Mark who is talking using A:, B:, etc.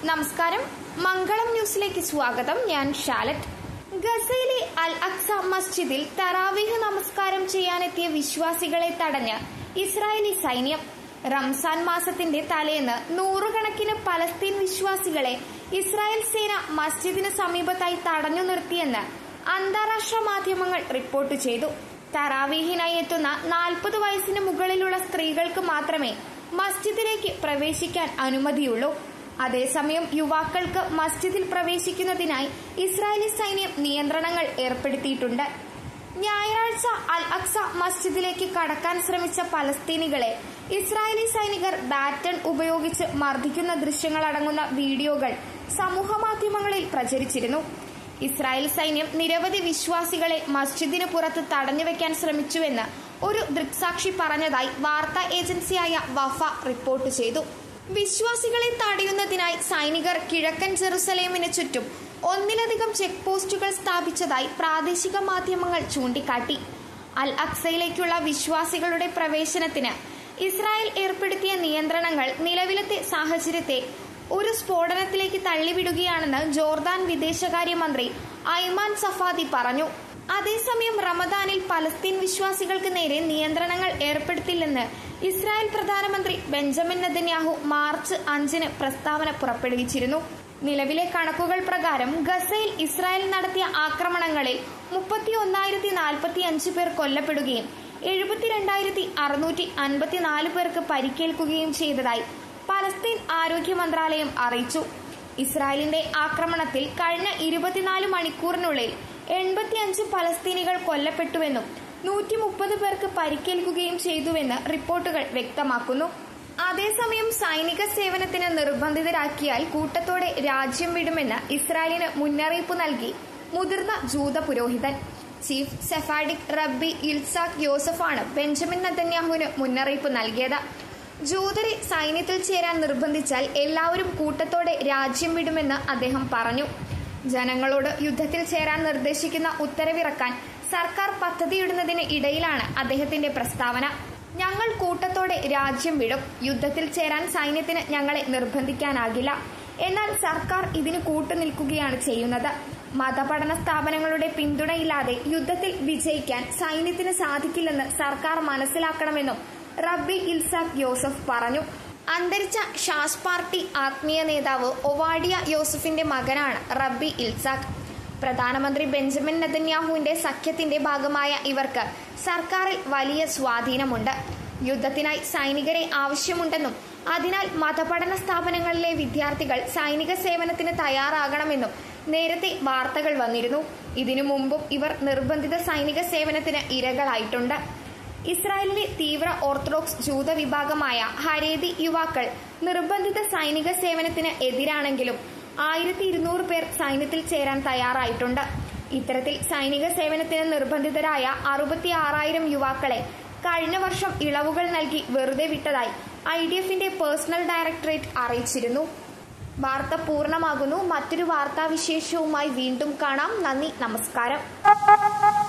A: നമസ്കാരം മംഗളം ന്യൂസിലേക്ക് സ്വാഗതം ഞാൻ ഷാലറ്റ് ഗസയിലെ അൽ അക്സ മസ്ജിദിൽ തറാവീഹ് നമസ്കാരം ചെയ്യാനെത്തിയ വിശ്വാസികളെ തടഞ്ഞ് ഇസ്രായേലി സൈന്യം റംസാൻ മാസത്തിന്റെ തലേന്ന് നൂറുകണക്കിന് പലസ്തീൻ വിശ്വാസികളെ ഇസ്രായേൽ സേന മസ്ജിദിന് സമീപത്തായി തടഞ്ഞു നിർത്തിയെന്ന് അന്താരാഷ്ട്ര മാധ്യമങ്ങൾ റിപ്പോർട്ട് ചെയ്തു തറാവീഹിനായി എത്തുന്ന നാൽപ്പത് വയസ്സിന് മുകളിലുള്ള സ്ത്രീകൾക്ക് മാത്രമേ മസ്ജിദിലേക്ക് പ്രവേശിക്കാൻ അനുമതിയുള്ളൂ അതേസമയം യുവാക്കൾക്ക് മസ്ജിദിൽ പ്രവേശിക്കുന്നതിനായി ഇസ്രായേലി സൈന്യം നിയന്ത്രണങ്ങൾ ഏർപ്പെടുത്തിയിട്ടുണ്ട് ഞായറാഴ്ച അൽ അക്സ മസ്ജിദിലേക്ക് കടക്കാൻ ശ്രമിച്ച പലസ്തീനികളെ ഇസ്രായേലി സൈനികർ ബാറ്റൺ ഉപയോഗിച്ച് മർദ്ദിക്കുന്ന ദൃശ്യങ്ങളടങ്ങുന്ന വീഡിയോകൾ സമൂഹമാധ്യമങ്ങളിൽ പ്രചരിച്ചിരുന്നു ഇസ്രായേൽ സൈന്യം നിരവധി വിശ്വാസികളെ മസ്ജിദിന് പുറത്ത് തടഞ്ഞുവെക്കാൻ ശ്രമിച്ചുവെന്ന് ഒരു ദൃക്സാക്ഷി പറഞ്ഞതായി വാർത്താ ഏജൻസിയായ വഫ റിപ്പോർട്ട് ചെയ്തു വിശ്വാസികളെ തടയുന്നതിനായി സൈനികർ കിഴക്കൻ ജെറുസലേമിന് ചുറ്റും ഒന്നിലധികം ചെക്ക് പോസ്റ്റുകൾ സ്ഥാപിച്ചതായി പ്രാദേശിക മാധ്യമങ്ങൾ ചൂണ്ടിക്കാട്ടി അൽ അക്സയിലേക്കുള്ള വിശ്വാസികളുടെ പ്രവേശനത്തിന് ഇസ്രായേൽ ഏർപ്പെടുത്തിയ നിയന്ത്രണങ്ങൾ നിലവിലത്തെ സാഹചര്യത്തെ ഒരു സ്ഫോടനത്തിലേക്ക് തള്ളിവിടുകയാണെന്ന് ജോർദാൻ വിദേശകാര്യമന്ത്രി ഐമാൻ സഫാദി പറഞ്ഞു അതേസമയം റമദാനിൽ പലസ്തീൻ വിശ്വാസികൾക്ക് നേരെ നിയന്ത്രണങ്ങൾ ഏർപ്പെടുത്തില്ലെന്ന് ഇസ്രായേൽ പ്രധാനമന്ത്രി ബെഞ്ചമിൻ നെതന്യാഹു മാർച്ച് അഞ്ചിന് പ്രസ്താവന പുറപ്പെടുവിച്ചിരുന്നു നിലവിലെ കണക്കുകൾ പ്രകാരം ഗസയിൽ ഇസ്രായേൽ നടത്തിയ ആക്രമണങ്ങളിൽ മുപ്പത്തി ഒന്നായിരത്തി നാൽപ്പത്തി അഞ്ച് പേർ കൊല്ലപ്പെടുകയും എഴുപത്തിരണ്ടായിരത്തി അറുന്നൂറ്റി അൻപത്തിനാല് പേർക്ക് പരിക്കേൽക്കുകയും ചെയ്തതായി പലസ്തീൻ ആരോഗ്യ മന്ത്രാലയം അറിയിച്ചു ഇസ്രായേലിന്റെ ആക്രമണത്തിൽ കഴിഞ്ഞ ഇരുപത്തിനാല് മണിക്കൂറിനുള്ളിൽ എൺപത്തിയഞ്ച് പലസ്തീനികൾ കൊല്ലപ്പെട്ടുവെന്നും നൂറ്റി മുപ്പത് പേർക്ക് പരിക്കേൽക്കുകയും ചെയ്തുവെന്ന് റിപ്പോർട്ടുകൾ വ്യക്തമാക്കുന്നു അതേസമയം സൈനിക സേവനത്തിന് നിർബന്ധിതരാക്കിയാൽ കൂട്ടത്തോടെ രാജ്യം വിടുമെന്ന് ഇസ്രായേലിന് മുന്നറിയിപ്പ് നൽകി മുതിർന്ന ജൂത പുരോഹിതൻ ചീഫ് സെഫാഡിക് റബ്ബി ഇൽസാഖ് യോസഫാണ് ബെഞ്ചമിൻ നതന്യാഹുവിന് മുന്നറിയിപ്പ് നൽകിയത് ജൂതരെ സൈന്യത്തിൽ ചേരാൻ നിർബന്ധിച്ചാൽ എല്ലാവരും കൂട്ടത്തോടെ രാജ്യം വിടുമെന്ന് അദ്ദേഹം പറഞ്ഞു ജനങ്ങളോട് യുദ്ധത്തിൽ ചേരാൻ നിർദ്ദേശിക്കുന്ന ഉത്തരവിറക്കാൻ സർക്കാർ പദ്ധതിയിടുന്നതിന് ഇടയിലാണ് അദ്ദേഹത്തിന്റെ പ്രസ്താവന ഞങ്ങൾ കൂട്ടത്തോടെ രാജ്യം വിടും യുദ്ധത്തിൽ ചേരാൻ സൈന്യത്തിന് ഞങ്ങളെ നിർബന്ധിക്കാനാകില്ല എന്നാൽ സർക്കാർ ഇതിന് കൂട്ടുനിൽക്കുകയാണ് ചെയ്യുന്നത് മതപഠന സ്ഥാപനങ്ങളുടെ പിന്തുണയില്ലാതെ യുദ്ധത്തിൽ വിജയിക്കാൻ സൈന്യത്തിന് സാധിക്കില്ലെന്ന് സർക്കാർ മനസ്സിലാക്കണമെന്നും റബ്ബി ഇൽസാഖ് യോസഫ് പറഞ്ഞു അന്തരിച്ച ഷാസ് പാർട്ടി ആത്മീയ നേതാവ് ഒവാഡിയ യോസഫിന്റെ മകനാണ് റബ്ബി ഇൽസാഖ് പ്രധാനമന്ത്രി ബെഞ്ചമിൻ നെതന്യാഹുവിന്റെ സഖ്യത്തിന്റെ ഭാഗമായ ഇവർക്ക് സർക്കാരിൽ വലിയ സ്വാധീനമുണ്ട് യുദ്ധത്തിനായി സൈനികരെ ആവശ്യമുണ്ടെന്നും അതിനാൽ മതപഠന സ്ഥാപനങ്ങളിലെ വിദ്യാർത്ഥികൾ സൈനിക സേവനത്തിന് തയ്യാറാകണമെന്നും നേരത്തെ വാർത്തകൾ വന്നിരുന്നു ഇതിനു മുമ്പും ഇവർ നിർബന്ധിത സൈനിക സേവനത്തിന് ഇരകളായിട്ടുണ്ട് ഇസ്രായേലിലെ തീവ്ര ഓർത്തഡോക്സ് ജൂത വിഭാഗമായ ഹരേതി യുവാക്കൾ നിർബന്ധിത സൈനിക സേവനത്തിന് എതിരാണെങ്കിലും ആയിരത്തി ഇരുന്നൂറ് പേർ സൈന്യത്തിൽ ചേരാൻ തയ്യാറായിട്ടുണ്ട് ഇത്തരത്തിൽ സൈനിക സേവനത്തിന് നിർബന്ധിതരായ അറുപത്തി ആറായിരം യുവാക്കളെ കഴിഞ്ഞ വർഷം ഇളവുകൾ നൽകി വെറുതെ വിട്ടതായി ഐ ഡി എഫിന്റെ പേഴ്സണൽ ഡയറക്ടറേറ്റ് അറിയിച്ചിരുന്നു വാർത്ത പൂർണ്ണമാകുന്നു മറ്റൊരു വാർത്താവിശേഷവുമായി വീണ്ടും കാണാം നന്ദി നമസ്കാരം